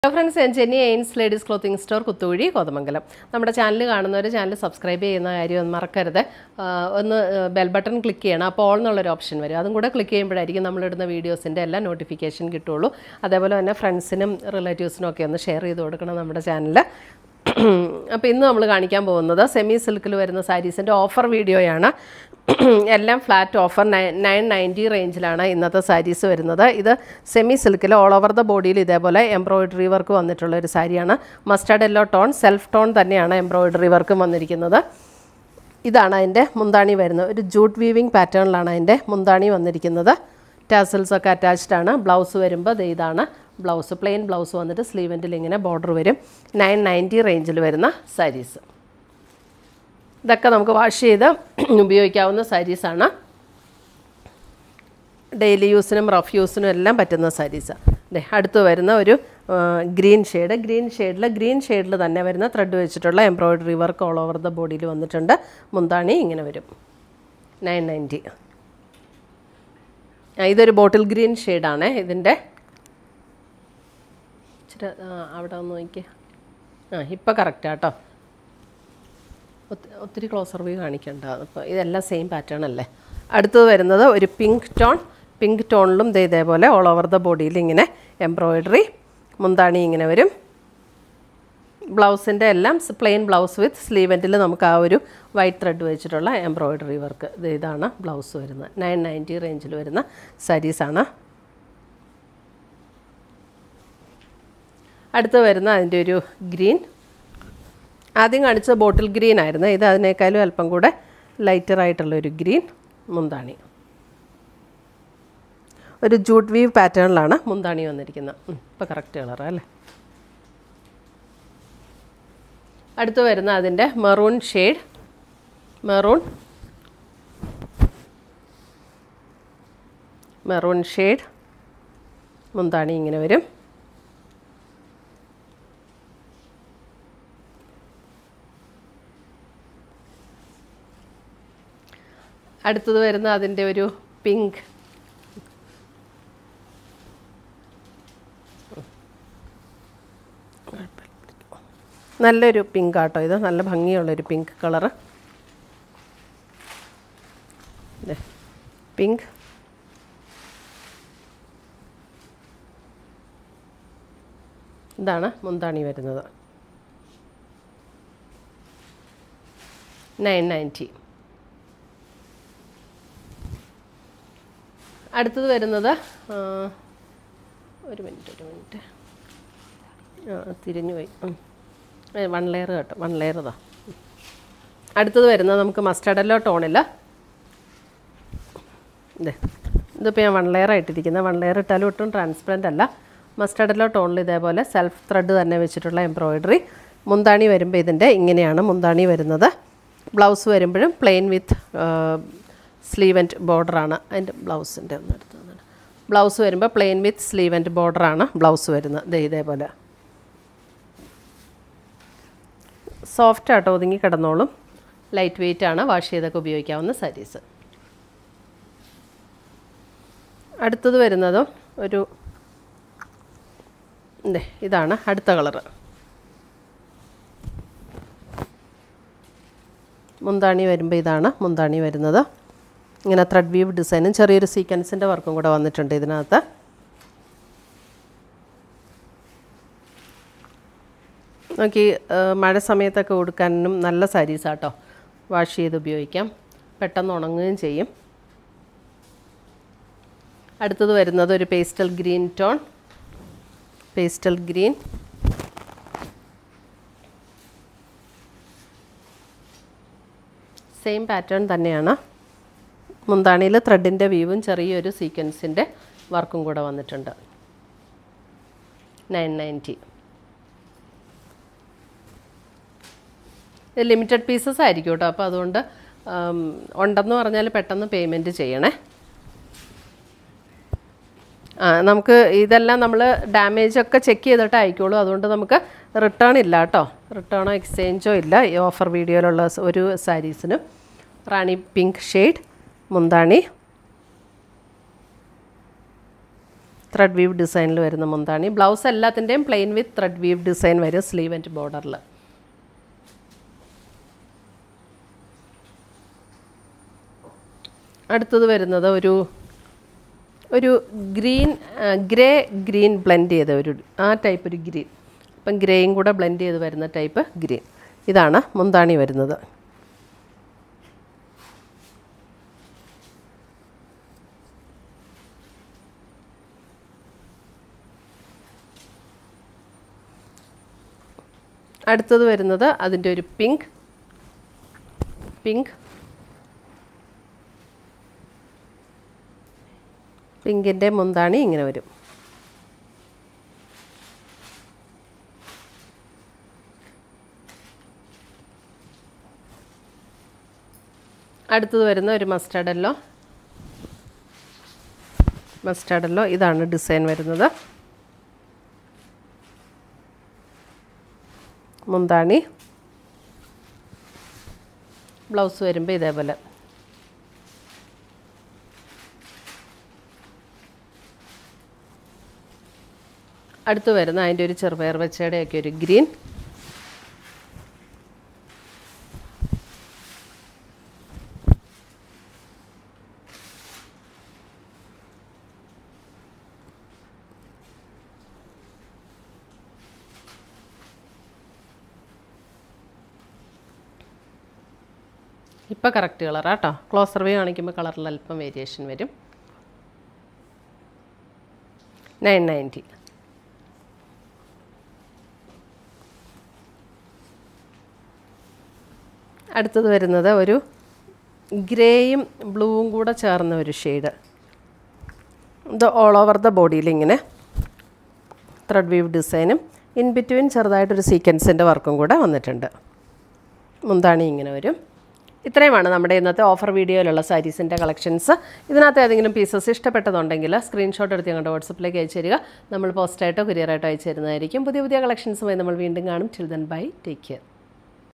Hello friends ഞാൻ Jenny Ains ladies clothing store Kuthukuzhi Kothamangalam നമ്മുടെ channel കാണുന്നവർ ചാനൽ സബ്സ്ക്രൈബ് ചെയ്യുന്ന കാര്യം ഒന്ന് മറക്കരുത് ആ, ഒന്ന് ബെൽ ബട്ടൺ ക്ലിക്ക് ചെയ്യണം അപ്പോൾ ഓൾ എന്നുള്ളൊരു ഓപ്ഷൻ വരും അതും കൂടെ ക്ലിക്ക് ചെയ്യുമ്പോഴായിരിക്കും നമ്മളിടുന്ന വീഡിയോസിൻ്റെ എല്ലാം നോട്ടിഫിക്കേഷൻ കിട്ടുള്ളൂ അതേപോലെ തന്നെ ഫ്രണ്ട്സിനും റിലേറ്റീവ്സിനും ഒക്കെ ഒന്ന് ഷെയർ ചെയ്ത് കൊടുക്കണം നമ്മുടെ ചാനൽ അപ്പോൾ ഇന്ന് നമ്മൾ കാണിക്കാൻ പോകുന്നത് സെമി സിൽക്കിൽ വരുന്ന സാരീസിൻ്റെ ഓഫർ വീഡിയോയാണ് എല്ലാം flat offer nine nine ninety റേഞ്ചിലാണ് ഇന്നത്തെ സാരീസ് വരുന്നത് ഇത് സെമി സിൽക്കിൽ ഓൾ ഓവർ ദ ബോഡിയിൽ ഇതേപോലെ എംബ്രോയിഡറി വർക്ക് വന്നിട്ടുള്ള ഒരു സാരിയാണ് mustard yellow tone self tone തന്നെയാണ് എംബ്രോയിഡറി വർക്കും വന്നിരിക്കുന്നത് ഇതാണ് അതിൻ്റെ മുന്താണി വരുന്നത് ഒരു ജൂട്ട് വീവിങ് പാറ്റേണിലാണ് അതിൻ്റെ മുന്താണി വന്നിരിക്കുന്നത് ടാസൽസ് ഒക്കെ അറ്റാച്ച്ഡ് ആണ് ബ്ലൗസ് വരുമ്പോൾ ദേ ഇതാണ് ബ്ലൗസ് പ്ലെയിൻ ബ്ലൗസ് വന്നിട്ട് സ്ലീവെൻറ്റിൽ ഇങ്ങനെ ബോർഡർ വരും നയൻ നയൻറ്റി റേഞ്ചിൽ വരുന്ന സാരീസ് ഇതൊക്കെ നമുക്ക് വാഷ് ചെയ്ത് ഉപയോഗിക്കാവുന്ന സാരീസാണ് ഡെയിലി യൂസിനും റഫ് യൂസിനും എല്ലാം പറ്റുന്ന സാരീസാണ് ദേ അടുത്ത് വരുന്ന ഒരു ഗ്രീൻ ഷെയ്ഡ് ഗ്രീൻ ഷെയ്ഡിൽ ഗ്രീൻ ഷെയ്ഡിൽ തന്നെ വരുന്ന ത്രെഡ് വെച്ചിട്ടുള്ള embroidery work all over the ബോഡിയിൽ വന്നിട്ടുണ്ട് മുന്താണി ഇങ്ങനെ വരും നയൻ നയൻറ്റി ഇതൊരു ബോട്ടിൽ ഗ്രീൻ ഷെയ്ഡാണ് ഇതിൻ്റെ ഇച്ചിരി ആ, അവിടെ ഒന്ന് നോക്കിയേ ആ ഇപ്പം കറക്റ്റാട്ടോ ഒത്തി- ഒത്തിരി ക്ലോസർ വ്യൂ കാണിക്കണ്ട അപ്പോൾ ഇതെല്ലാം സെയിം പാറ്റേൺ അല്ലേ അടുത്തത് വരുന്നത് ഒരു പിങ്ക് ടോൺ പിങ്ക് ടോണിലും ദേ ഇതേപോലെ ഓൾ ഓവർ ദ ബോഡിയിൽ ഇങ്ങനെ എംബ്രോയിഡറി മുന്താണി ഇങ്ങനെ വരും ബ്ലൗസിൻ്റെ എല്ലാം പ്ലെയിൻ ബ്ലൗസ് വിത്ത് സ്ലീവെൻറ്റിൽ നമുക്ക് ആ ഒരു വൈറ്റ് ത്രെഡ് വെച്ചിട്ടുള്ള എംബ്രോയിഡറി വർക്ക് ഇത് ഇതാണ് ബ്ലൗസ് വരുന്നത് നയൻ നയൻറ്റി റേഞ്ചിൽ വരുന്ന സാരീസാണ് അടുത്ത് വരുന്ന അതിൻ്റെ ഒരു ഗ്രീൻ ആദ്യം കാണിച്ചത് ബോട്ടിൽ ഗ്രീൻ ആയിരുന്നു ഇത് അതിനേക്കാളും അല്പം കൂടെ ലൈറ്റർ ആയിട്ടുള്ള ഒരു ഗ്രീൻ മുന്താണി ഒരു ജൂട്ട് വീവ് പാറ്റേണിലാണ് മുന്താണി വന്നിരിക്കുന്നത് ഇപ്പോൾ കറക്റ്റ് കളറാണ് അല്ലേ അടുത്ത് വരുന്ന അതിൻ്റെ maroon shade maroon maroon shade മുന്താണി ഇങ്ങനെ വരും അടുത്തത് വരുന്ന അതിൻ്റെ ഒരു പിങ്ക് നല്ലൊരു പിങ്ക് ആട്ടോ ഇത് നല്ല ഭംഗിയുള്ളൊരു പിങ്ക് കളറ് പിങ്ക് ഇതാണ് മുന്താണി വരുന്നത് നയൻ നയൻറ്റി അടുത്തത് വരുന്നത് ആ, ഒരു മിനിറ്റ് ഒരു മിനിറ്റ് ആ തിരിഞ്ഞു പോയി വൺ ലെയർ കേട്ടോ വൺ ലെയർ ഇതാ ഉം. അടുത്തത് വരുന്നത് നമുക്ക് മസ്റ്റർഡല്ലോ ടോണില്ല ഇതേ ഇതിപ്പോൾ ഞാൻ വൺ ലെയർ ആയിട്ടിരിക്കുന്നത് വൺ ലെയർ ഇട്ടാലും ഒട്ടും ട്രാൻസ്പെറൻ്റ് അല്ല മസ്റ്റർഡല്ലോ ടോണിൽ ഇതേപോലെ സെൽഫ് ത്രെഡ് തന്നെ വെച്ചിട്ടുള്ള എംബ്രോയിഡറി മുന്താണി വരുമ്പോൾ ഇതിൻ്റെ ഇങ്ങനെയാണ് മുന്താണി വരുന്നത് ബ്ലൗസ് വരുമ്പോഴും പ്ലെയിൻ വിത്ത് സ്ലീവൻറ്റ് ബോർഡറാണ് അതിൻ്റെ ബ്ലൗസിൻ്റെ ഒന്ന് എടുത്ത് തന്നിട്ട് ബ്ലൗസ് വരുമ്പോൾ പ്ലെയിൻ വിത്ത് സ്ലീവൻറ്റ് ബോർഡറാണ് ബ്ലൗസ് വരുന്നത് ദേ ഇതേപോലെ സോഫ്റ്റ് ആട്ടോ ഒതുങ്ങി കിടന്നോളും ലൈറ്റ് വെയിറ്റ് ആണ് വാഷ് ചെയ്തൊക്കെ ഉപയോഗിക്കാവുന്ന സാരീസ് അടുത്തത് വരുന്നതും ഒരു ദേ ഇതാണ് അടുത്ത കളറ് മുന്താണി വരുമ്പോൾ ഇതാണ് മുന്താണി വരുന്നത് ഇങ്ങനെ ത്രെഡ് വീവ് ഡിസൈനും ചെറിയൊരു സീക്വൻസിൻ്റെ വർക്കും കൂടെ വന്നിട്ടുണ്ട് ഇതിനകത്ത് നോക്കി ആ, മഴ സമയത്തൊക്കെ ഉടുക്കാനും നല്ല സാരീസാട്ടോ വാഷ് ചെയ്ത് ഉപയോഗിക്കാം പെട്ടെന്ന് ഉണങ്ങുകയും ചെയ്യും അടുത്തത് വരുന്നത് ഒരു pastel green tone pastel green same pattern തന്നെയാണ് മുന്താണിയിൽ ത്രെഡിൻ്റെ വീവും ചെറിയൊരു സീക്വൻസിൻ്റെ വർക്കും കൂടെ വന്നിട്ടുണ്ട് നയൻ നയൻറ്റി ഇത് ലിമിറ്റഡ് പീസസ് ആയിരിക്കും കേട്ടോ അപ്പോൾ അതുകൊണ്ട് ആം, ഉണ്ടെന്ന് പറഞ്ഞാൽ പെട്ടെന്ന് പേയ്മെൻറ്റ് ചെയ്യണേ ആ നമുക്ക് ഇതെല്ലാം നമ്മൾ ഡാമേജ് ഒക്കെ ചെക്ക് ചെയ്തിട്ട് അയക്കുള്ളൂ അതുകൊണ്ട് നമുക്ക് റിട്ടേൺ ഇല്ല കേട്ടോ റിട്ടേണോ എക്സ്ചേഞ്ചോ ഇല്ല ഈ ഓഫർ വീഡിയോയിലുള്ള സ- ഒരു സാരീസിനും റാണി പിങ്ക് ഷെയ്ഡ് മുന്താണി ത്രെഡ് വീവ് ഡിസൈനിൽ വരുന്ന മുന്താണി ബ്ലൗസ് എല്ലാത്തിൻ്റെയും plain with thread weave design വരും സ്ലീവ് ആൻഡ് ബോർഡറിൽ അടുത്തത് വരുന്നത് ഒരു ഒരു ഗ്രീൻ ഗ്രേ ഗ്രീൻ ബ്ലെൻഡ് ചെയ്ത ഒരു ആ ടൈപ്പ് ഒരു ഗ്രീൻ അപ്പം ഗ്രേയും കൂടെ ബ്ലെൻഡ് ചെയ്ത് വരുന്ന ടൈപ്പ് ഗ്രീൻ ഇതാണ് മുന്താണി വരുന്നത് അടുത്തത് വരുന്നത് അതിൻ്റെ ഒരു പിങ്ക് പിങ്ക് പിങ്കിൻ്റെ മുന്താണി ഇങ്ങനെ വരും അടുത്തത് വരുന്ന ഒരു മസ്റ്റാർഡല്ലോ മസ്റ്റാർഡല്ലോ ഇതാണ് ഡിസൈൻ വരുന്നത് മുന്താണി ബ്ലൗസ് വരുമ്പോൾ ഇതേപോലെ അടുത്ത് വരുന്ന അതിൻ്റെ ഒരു ചെറുപയർ വെച്ചയുടെയൊക്കെ ഒരു ഗ്രീൻ ഇപ്പോൾ കറക്റ്റ് കളറാണ് കേട്ടോ ക്ലോസർ വ്യൂ കാണിക്കുമ്പോൾ കളറിൽ അല്പം വേരിയേഷൻ വരും നയൻ നയൻറ്റി അടുത്തത് വരുന്നത് ഒരു ഗ്രേയും ബ്ലൂവും കൂടെ ചേർന്ന ഒരു ഷെയ്ഡ് ഇത് ഓൾ ഓവർ ദ ബോഡിയിൽ ഇങ്ങനെ ത്രെഡ് വീവ് ഡിസൈനും ഇൻ ബിറ്റ്വീൻ ചെറുതായിട്ടൊരു സീക്വൻസിൻ്റെ വർക്കും കൂടെ വന്നിട്ടുണ്ട് മുന്താണി ഇങ്ങനെ വരും ഇത്രയുമാണ് നമ്മുടെ ഇന്നത്തെ ഓഫർ വീഡിയോയിലുള്ള സാരീസിൻ്റെ കളക്ഷൻസ് ഇതിനകത്ത് ഏതെങ്കിലും പീസസ് ഇഷ്ടപ്പെട്ടതുണ്ടെങ്കിൽ സ്ക്രീൻഷോട്ട് എടുത്ത് ഞങ്ങളുടെ വാട്സപ്പിലേക്ക് അയച്ചു തരിക നമ്മൾ പോസ്റ്റായിട്ടോ കൊറിയറായിട്ടോ അയച്ചു തരുന്നതായിരിക്കും പുതിയ പുതിയ കളക്ഷൻസുമായി നമ്മൾ വീണ്ടും കാണും ചിൽഡ്രൻ ബൈ ടേക്ക് കെയർ